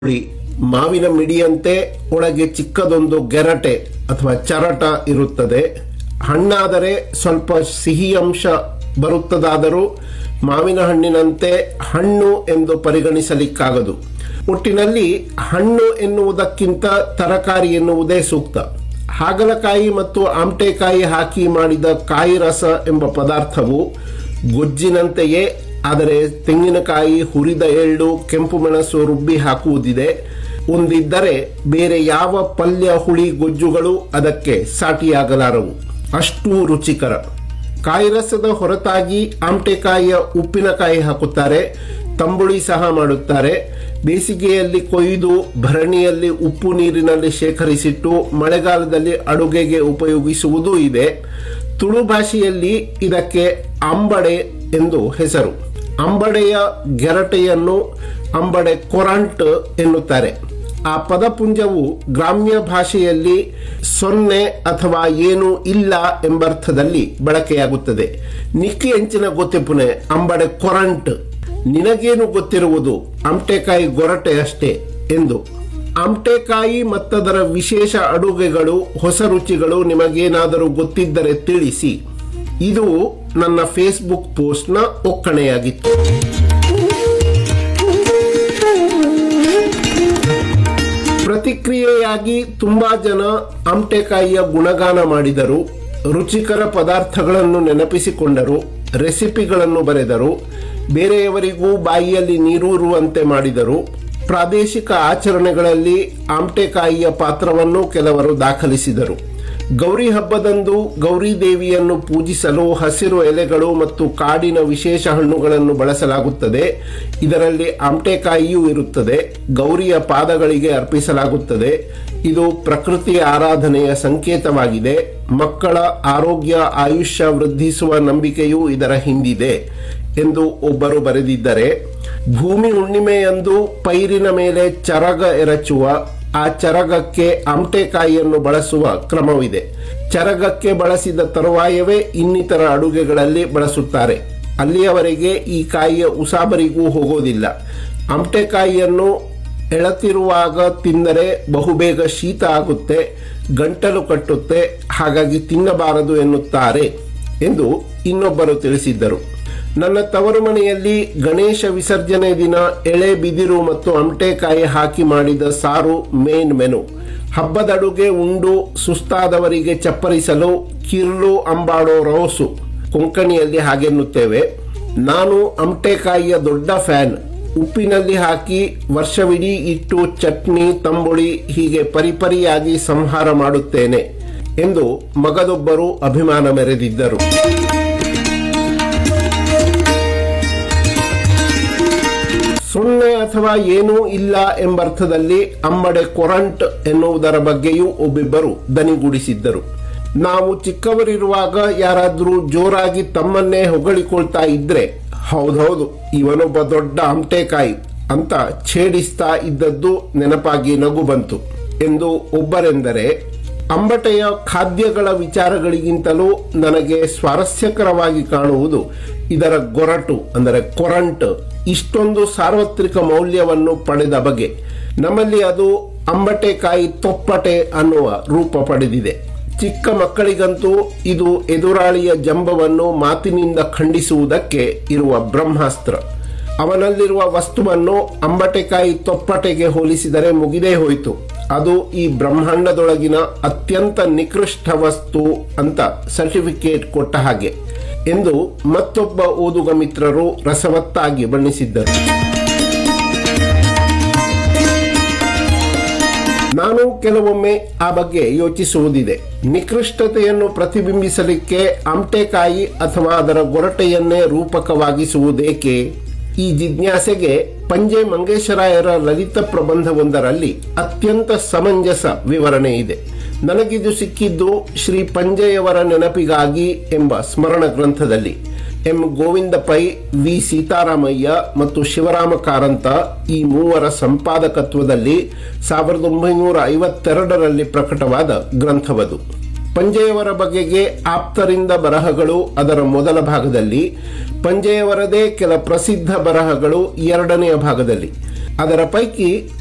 ಹುಳಿ ಮಾವಿನ ಮಿಡಿಯಂತೆ ಒಳಗೆ ಚಿಕ್ಕದೊಂದು ಗೆರಟೆ ಅಥವಾ ಚರಟ ಇರುತ್ತದೆ ಹಣ್ಣಾದರೆ ಸ್ವಲ್ಪ ಸಿಹಿ ಅಂಶ ಬರುತ್ತದಾದರೂ ಮಾವಿನ ಹಣ್ಣಿನಂತೆ ಹಣ್ಣು ಎಂದು ಪರಿಗಣಿಸಲಿಕ್ಕಾಗದು ಒಟ್ಟಿನಲ್ಲಿ ಹಣ್ಣು ಎನ್ನುವುದಕ್ಕಿಂತ ತರಕಾರಿ ಎನ್ನುವುದೇ ಸೂಕ್ತ ಹಾಗಲಕಾಯಿ ಮತ್ತು ಆಮ್ಟೆಕಾಯಿ ಹಾಕಿ ಮಾಡಿದ ಕಾಯಿ ರಸ ಎಂಬ ಪದಾರ್ಥವು ಗೊಜ್ಜಿನಂತೆಯೇ ಆದರೆ ತೆಂಗಿನಕಾಯಿ ಹುರಿದ ಎಳ್ಳು ಕೆಂಪು ಮೆಣಸು ರುಬ್ಬಿ ಹಾಕುವುದಿದೆ ಒಂದಿದ್ದರೆ ಬೇರೆ ಯಾವ ಪಲ್ಯ ಹುಳಿ ಗೊಜ್ಜುಗಳು ಅದಕ್ಕೆ ಸಾಟಿಯಾಗಲಾರವು ಅಷ್ಟು ರುಚಿಕರ ಕಾಯಿ ರಸದ ಹೊರತಾಗಿ ಆಮ್ಟೆಕಾಯಿಯ ಉಪ್ಪಿನಕಾಯಿ ಹಾಕುತ್ತಾರೆ ತಂಬುಳಿ ಸಹ ಮಾಡುತ್ತಾರೆ ಬೇಸಿಗೆಯಲ್ಲಿ ಕೊಯ್ದು ಭರಣಿಯಲ್ಲಿ ಉಪ್ಪು ನೀರಿನಲ್ಲಿ ಶೇಖರಿಸಿಟ್ಟು ಮಳೆಗಾಲದಲ್ಲಿ ಅಡುಗೆಗೆ ಉಪಯೋಗಿಸುವುದೂ ಇದೆ ತುಳು ಭಾಷೆಯಲ್ಲಿ ಇದಕ್ಕೆ ಅಂಬಡೆ ಎಂದು ಹೆಸರು ಅಂಬಡೆಯ ಗೆರಟೆಯನ್ನು ಅಂಬಡೆ ಕೊರಂಟ್ ಎನ್ನುತ್ತಾರೆ ಆ ಪದಪುಂಜವು ಗ್ರಾಮ್ಯ ಭಾಷೆಯಲ್ಲಿ ಸೊನ್ನೆ ಅಥವಾ ಏನು ಇಲ್ಲ ಎಂಬರ್ಥದಲ್ಲಿ ಬಳಕೆಯಾಗುತ್ತದೆ ನಿಕ್ಕಿ ಎಂಚಿನ ಗೊತ್ತಿಪುನೆ ಅಂಬಡೆ ಕೊರಂಟ್ ನಿನಗೇನು ಗೊತ್ತಿರುವುದು ಆಮ್ಟೆಕಾಯಿ ಗೊರಟೆ ಅಷ್ಟೇ ಎಂದು ಆಮ್ಟೆಕಾಯಿ ಮತ್ತದರ ವಿಶೇಷ ಅಡುಗೆಗಳು ಹೊಸ ರುಚಿಗಳು ನಿಮಗೇನಾದರೂ ಗೊತ್ತಿದ್ದರೆ ತಿಳಿಸಿ ಇದು ನನ್ನ ಫೇಸ್ಬುಕ್ ಪೋಸ್ಟ್ನ ಒಕ್ಕಣೆಯಾಗಿತ್ತು ಪ್ರತಿಕ್ರಿಯೆಯಾಗಿ ತುಂಬಾ ಜನ ಆಮ್ಟೆಕಾಯಿಯ ಗುಣಗಾನ ಮಾಡಿದರು ರುಚಿಕರ ಪದಾರ್ಥಗಳನ್ನು ನೆನಪಿಸಿಕೊಂಡರು ರೆಸಿಪಿಗಳನ್ನು ಬರೆದರು ಬೇರೆಯವರಿಗೂ ಬಾಯಿಯಲ್ಲಿ ನೀರೂರುವಂತೆ ಮಾಡಿದರು ಪ್ರಾದೇಶಿಕ ಆಚರಣೆಗಳಲ್ಲಿ ಆಮ್ಟೆಕಾಯಿಯ ಪಾತ್ರವನ್ನು ಕೆಲವರು ದಾಖಲಿಸಿದರು ಗೌರಿ ಹಬ್ಬದಂದು ಗೌರಿ ದೇವಿಯನ್ನು ಪೂಜಿಸಲು ಹಸಿರು ಎಲೆಗಳು ಮತ್ತು ಕಾಡಿನ ವಿಶೇಷ ಹಣ್ಣುಗಳನ್ನು ಬಳಸಲಾಗುತ್ತದೆ ಇದರಲ್ಲಿ ಆಮ್ಟೆಕಾಯಿಯೂ ಇರುತ್ತದೆ ಗೌರಿಯ ಪಾದಗಳಿಗೆ ಅರ್ಪಿಸಲಾಗುತ್ತದೆ ಇದು ಪ್ರಕೃತಿಯ ಆರಾಧನೆಯ ಸಂಕೇತವಾಗಿದೆ ಮಕ್ಕಳ ಆರೋಗ್ಯ ಆಯುಷ್ಯ ವೃದ್ಧಿಸುವ ನಂಬಿಕೆಯೂ ಇದರ ಹಿಂದಿದೆ ಎಂದು ಒಬ್ಬರು ಬರೆದಿದ್ದರೆ ಭೂಮಿ ಹುಣ್ಣಿಮೆಯಂದು ಪೈರಿನ ಮೇಲೆ ಚರಗ ಎರಚುವ ಆ ಚರಗಕ್ಕೆ ಆಮ್ಟೆಕಾಯಿಯನ್ನು ಬಳಸುವ ಕ್ರಮವಿದೆ ಚರಗಕ್ಕೆ ಬಳಸಿದ ತರುವಾಯವೇ ಇನ್ನಿತರ ಅಡುಗೆಗಳಲ್ಲಿ ಬಳಸುತ್ತಾರೆ ಅಲ್ಲಿಯವರೆಗೆ ಈ ಕಾಯಿಯ ಉಸಾಬರಿಗೂ ಹೋಗೋದಿಲ್ಲ ಆಮ್ಟೆಕಾಯಿಯನ್ನು ಎಳತಿರುವಾಗ ತಿಂದರೆ ಬಹುಬೇಗ ಶೀತ ಆಗುತ್ತೆ ಗಂಟಲು ಕಟ್ಟುತ್ತೆ ಹಾಗಾಗಿ ತಿನ್ನಬಾರದು ಎನ್ನುತ್ತಾರೆ ಎಂದು ಇನ್ನೊಬ್ಬರು ತಿಳಿಸಿದ್ದರು ನನ್ನ ತವರು ಮನೆಯಲ್ಲಿ ಗಣೇಶ ವಿಸರ್ಜನೆ ದಿನ ಎಳೆ ಬಿದಿರು ಮತ್ತು ಅಮಟೆಕಾಯಿ ಹಾಕಿ ಮಾಡಿದ ಸಾರು ಮೇನ್ ಮೆನು ಹಬ್ಬದ ಅಡುಗೆ ಉಂಡು ಸುಸ್ತಾದವರಿಗೆ ಚಪ್ಪರಿಸಲು ಕಿರ್ಲು ಅಂಬಾಡೋ ರೋಸು ಕೊಂಕಣಿಯಲ್ಲಿ ಹಾಗೆನ್ನುತ್ತೇವೆ ನಾನು ಅಮಟೆಕಾಯಿಯ ದೊಡ್ಡ ಫ್ಯಾನ್ ಉಪ್ಪಿನಲ್ಲಿ ಹಾಕಿ ವರ್ಷವಿಡೀ ಇಟ್ಟು ಚಟ್ನಿ ತಂಬುಳಿ ಹೀಗೆ ಪರಿಪರಿಯಾಗಿ ಸಂಹಾರ ಮಾಡುತ್ತೇನೆ ಎಂದು ಮಗದೊಬ್ಬರು ಅಭಿಮಾನ ಮೆರೆದಿದ್ದರು ಸೊನ್ನೆ ಅಥವಾ ಏನೂ ಇಲ್ಲ ಎಂಬರ್ಥದಲ್ಲಿ ಅಂಬಡೆ ಕೊರಂಟ್ ಎನ್ನುವುದರ ಬಗ್ಗೆಯೂ ಒಬ್ಬಿಬ್ಬರು ದನಿಗೂಡಿಸಿದ್ದರು ನಾವು ಚಿಕ್ಕವರಿರುವಾಗ ಯಾರಾದರೂ ಜೋರಾಗಿ ತಮ್ಮನ್ನೇ ಹೊಗಳಿಕೊಳ್ತಾ ಇದ್ರೆ ಹೌದೌದು ಇವನೊಬ್ಬ ದೊಡ್ಡ ಆಮ್ಟೆಕಾಯಿ ಅಂತ ಛೇಡಿಸ್ತಾ ಇದ್ದದ್ದು ನೆನಪಾಗಿ ನಗು ಬಂತು ಎಂದು ಒಬ್ಬರೆಂದರೆ ಅಂಬಟೆಯ ಖಾದ್ಯಗಳ ವಿಚಾರಗಳಿಗಿಂತಲೂ ನನಗೆ ಸ್ವಾರಸ್ಯಕರವಾಗಿ ಕಾಣುವುದು ಇದರ ಗೊರಟು ಅಂದರೆ ಕೊರಂಟ್ ಇಷ್ಟೊಂದು ಸಾರ್ವತ್ರಿಕ ಮೌಲ್ಯವನ್ನು ಪಡೆದ ಬಗೆ ನಮ್ಮಲ್ಲಿ ಅದು ಅಂಬಟೆಕಾಯಿ ತೊಪ್ಪಟೆ ಅನ್ನುವ ರೂಪ ಪಡೆದಿದೆ ಚಿಕ್ಕ ಮಕ್ಕಳಿಗಂತೂ ಇದು ಎದುರಾಳಿಯ ಜಂಬವನ್ನು ಮಾತಿನಿಂದ ಖಂಡಿಸುವುದಕ್ಕೆ ಇರುವ ಬ್ರಹ್ಮಾಸ್ತ್ರ ಅವನಲ್ಲಿರುವ ವಸ್ತುವನ್ನು ಅಂಬಟೆಕಾಯಿ ತೊಪ್ಪಟೆಗೆ ಹೋಲಿಸಿದರೆ ಮುಗಿದೇ ಹೋಯಿತು ಅದು ಈ ಬ್ರಹ್ಮಾಂಡದೊಳಗಿನ ಅತ್ಯಂತ ನಿಕೃಷ್ಟ ವಸ್ತು ಅಂತ ಸರ್ಟಿಫಿಕೇಟ್ ಕೊಟ್ಟ ಹಾಗೆ ಎಂದು ಮತ್ತೊಬ್ಬ ಓದುಗ ಮಿತ್ರರು ರಸವತ್ತಾಗಿ ಬಣ್ಣಿಸಿದ್ದರು ನಾನು ಕೆಲವೊಮ್ಮೆ ಆ ಬಗ್ಗೆ ಯೋಚಿಸುವುದಿದೆ ನಿಕೃಷ್ಟತೆಯನ್ನು ಪ್ರತಿಬಿಂಬಿಸಲಿಕ್ಕೆ ಆಮ್ಟೆಕಾಯಿ ಅಥವಾ ಅದರ ಗೊರಟೆಯನ್ನೇ ರೂಪಕವಾಗಿಸುವುದೇಕೆ ಈ ಜಿಜ್ಞಾಸೆಗೆ ಪಂಜೆ ಮಂಗೇಶರಾಯರ ಲಲಿತ ಪ್ರಬಂಧವೊಂದರಲ್ಲಿ ಅತ್ಯಂತ ಸಮಂಜಸ ವಿವರಣೆ ಇದೆ ನನಗಿದು ಸಿಕ್ಕಿದ್ದು ಶ್ರೀ ಪಂಜೆಯವರ ನೆನಪಿಗಾಗಿ ಎಂಬ ಸ್ಮರಣ ಗ್ರಂಥದಲ್ಲಿ ಎಂ ಗೋವಿಂದ ಪೈ ವಿ ಸೀತಾರಾಮಯ್ಯ ಮತ್ತು ಶಿವರಾಮ ಕಾರಂತ ಈ ಮೂವರ ಸಂಪಾದಕತ್ವದಲ್ಲಿ ಸಾವಿರದ ಒಂಬೈನೂರ ಐವತ್ತೆರಡರಲ್ಲಿ ಪ್ರಕಟವಾದ ಗ್ರಂಥವದು ಪಂಜೆಯವರ ಬಗೆಗೆ ಆಪ್ತರಿಂದ ಬರಹಗಳು ಅದರ ಮೊದಲ ಭಾಗದಲ್ಲಿ ಪಂಜೆಯವರದೇ ಕೆಲ ಪ್ರಸಿದ್ಧ ಬರಹಗಳು ಎರಡನೆಯ ಭಾಗದಲ್ಲಿ ಅದರ ಪೈಕಿ